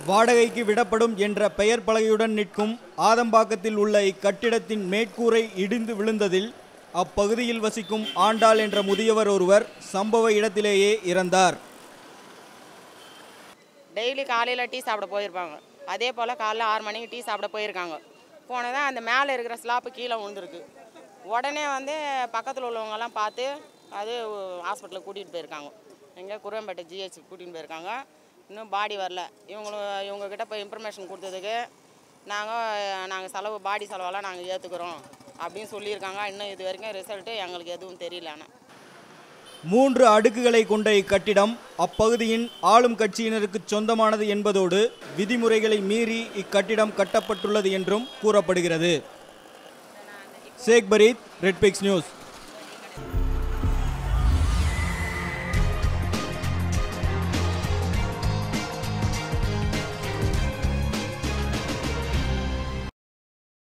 வாடகைக்கு விடப்படும் என்ற பெயர் பலகையுடன் நிற்கும் ஆதம்பாக்கத்தில் உள்ள இக்கட்டிடத்தின் மேற்கூரை இடிந்து விழுந்ததில் அப்பகுதியில் வசிக்கும் ஆண்டாள் என்ற முதியவர் ஒருவர் சம்பவ இடத்திலேயே இறந்தார் டெய்லி காலையில் டீ சாப்பிட போயிருப்பாங்க அதே போல் காலைல ஆறு மணிக்கு டீ சாப்பிட போயிருக்காங்க போனதான் அந்த மேலே இருக்கிற ஸ்லாப்பு கீழே விழுந்திருக்கு உடனே வந்து பக்கத்தில் உள்ளவங்கெல்லாம் பார்த்து அது ஹாஸ்பிட்டலுக்கு கூட்டிகிட்டு போயிருக்காங்க எங்கே குருவம்பேட்டை ஜிஹெச் கூட்டிகிட்டு போயிருக்காங்க இன்னும் பாடி வரல இவங்களும் இவங்கக்கிட்ட போய் இன்ஃபர்மேஷன் கொடுத்ததுக்கு நாங்கள் நாங்கள் செலவு பாடி செலவெல்லாம் நாங்கள் ஏற்றுக்குறோம் அப்படின்னு சொல்லியிருக்காங்க இன்னும் இது வரைக்கும் ரிசல்ட்டு எங்களுக்கு எதுவும் தெரியல ஆனால் மூன்று அடுக்குகளை கொண்ட இக்கட்டிடம் அப்பகுதியின் ஆளும் கட்சியினருக்கு சொந்தமானது என்பதோடு விதிமுறைகளை மீறி இக்கட்டிடம் கட்டப்பட்டுள்ளது என்றும் கூறப்படுகிறது சேக் பரீத் ரெட்பிக்ஸ் நியூஸ்